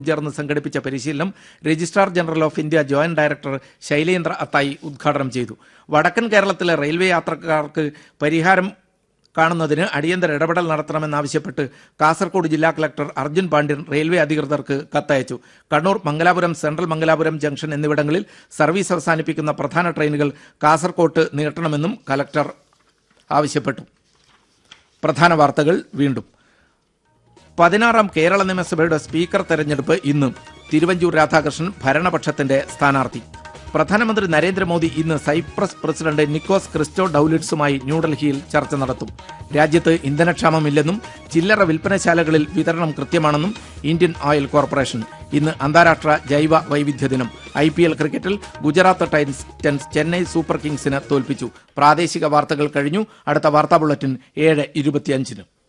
ചേർന്ന് സംഘടിപ്പിച്ച പരിശീലനം registrar general of India joint director Shailendra Athai ഉദ്ഘാടനം ചെയ്തു വടക്കൻ കേരളത്തിലെ റെയിൽവേ യാത്രക്കാർക്ക് പരിഹാരം കാണുന്നതിന് അടിയന്തര ഇടപെടൽ നടത്തണമെന്നാവശ്യപ്പെട്ട് കാസർഗോഡ് ജില്ലാ കളക്ടർ അർജുൻ പാണ്ഡ്യൻ റെയിൽവേ അധികൃതർക്ക് കത്തയച്ചു കണ്ണൂർ മംഗലാപുരം സെൻട്രൽ മംഗലാപുരം ജംഗ്ഷൻ എന്നിവിടങ്ങളിൽ സർവീസ് അവസാനിപ്പിക്കുന്ന പ്രധാന ട്രെയിനുകൾ കാസർകോട്ട് നീട്ടണമെന്നും കലക്ടർ ആവശ്യപ്പെട്ടു പ്രധാന വാർത്തകൾ വീണ്ടും പതിനാറാം കേരള നിയമസഭയുടെ സ്പീക്കർ തെരഞ്ഞെടുപ്പ് ഇന്ന് തിരുവഞ്ചൂർ രാധാകൃഷ്ണൻ ഭരണപക്ഷത്തിന്റെ സ്ഥാനാർത്ഥി പ്രധാനമന്ത്രി നരേന്ദ്രമോദി ഇന്ന് സൈപ്രസ് പ്രസിഡന്റ് നിക്കോസ് ക്രിസ്റ്റോ ഡൌലിറ്റ്സുമായി ന്യൂഡൽഹിയിൽ ചർച്ച നടത്തും രാജ്യത്ത് ഇന്ധനക്ഷാമമില്ലെന്നും ചില്ലറ വിൽപ്പനശാലകളിൽ വിതരണം കൃത്യമാണെന്നും ഇന്ത്യൻ ഓയിൽ കോർപ്പറേഷൻ ഇന്ന് അന്താരാഷ്ട്ര ജൈവ വൈവിധ്യ ദിനം ഐ പി എൽ ക്രിക്കറ്റിൽ ഗുജറാത്ത് ടൈറ്റൻസ് ചെന്നൈ സൂപ്പർ കിങ്സിന് തോൽപ്പിച്ചു പ്രാദേശിക വാർത്തകൾ കഴിഞ്ഞു അടുത്ത വാർത്താ ബുള്ളറ്റിൻ ഏഴ് ഇരുപത്തിയഞ്ചിന്